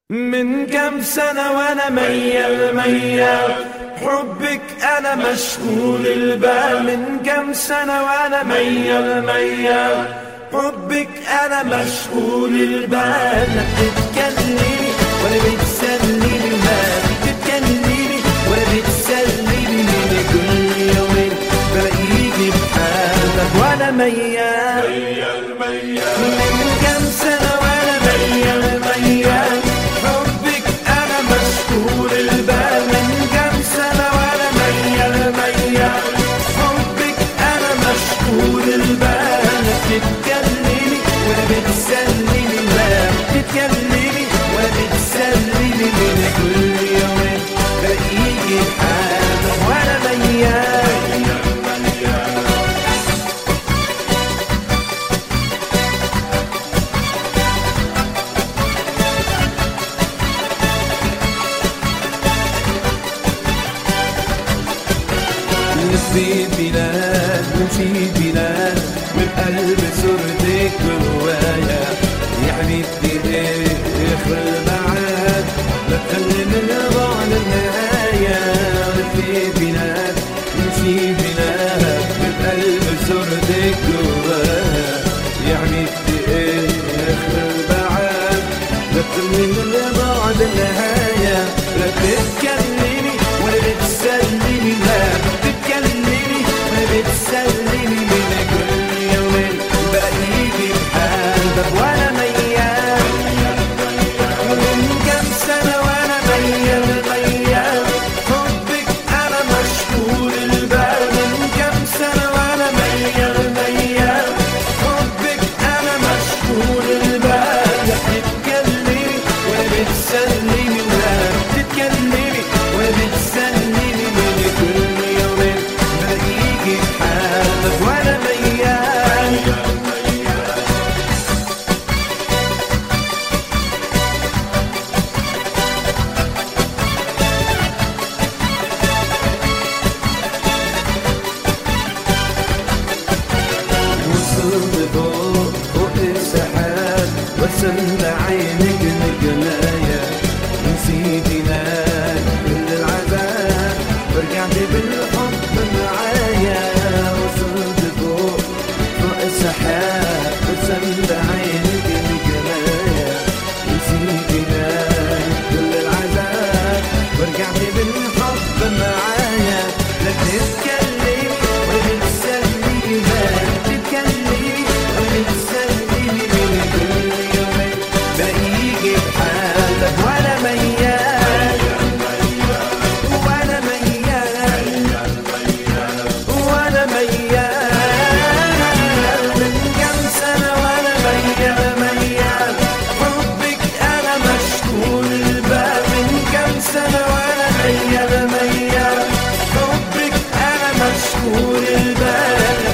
من كم سنة وانا ميال ميال حبك انا مشغول البال من كم سنة وانا ميال ميال حبك انا مشغول البال لا بتتكلمي ولا بتسلمي ما بتتكلمي ولا بتسلمي كل يومين بلاقيكي بحالك وانا ميال ميال ميال من كم سنة وانا ميال ميال حبك انا مشغول البال من كم سنة وانا ميال ميال حبك انا مشغول البال لا بتتكلمي ولا بتسلمي لا بتتكلمي ولا بتسلمي من كل يومين بلاقيكي بحالك وانا ميال نسي بلاد نمشي بلاد من قلب صورتك جوايا يا حبيبتي ايه اخر الميعاد لا تخلي من بعد النهاية نسي بلاد نمشي بلاد من قلب صورتك جوايا يا حبيبتي ايه اخر الميعاد لا تخلي من بعد النهاية لا تتكلمي ولا بتسلمي لا بتتكلمي ولا بتسلمي من كل يومين بقيتي بحالك وانا ميال من كم سنة وانا ميال ميال حبك انا مشغول البال من كم سنة وانا ميال ميال حبك انا مشغول البال لا بتتكلمي ولا بتسلمي ولا بتتكلمي ولا بتسلمي من كل يومين بلاقيكي بحالك وانا ميال وصلت فوق فوق السحاب وصلت عينك القلاية نسيتي ناس كل العذاب ورجعتي بالحب معايا وصلت فوق فوق السحاب وصلت عينك القلاية نسيتي ناس كل العذاب ورجعتي بالحب معايا لا تتكلمي ولا تسلمي ما تتكلمي ولا تسلمي من كل يومين بقيجي بحالك وانا ميال وانا ميال وانا ميال من كم سنة وانا ميال ميال حبك انا مشغول البال من كم سنة وانا ميال ميال حبك انا مشغول البال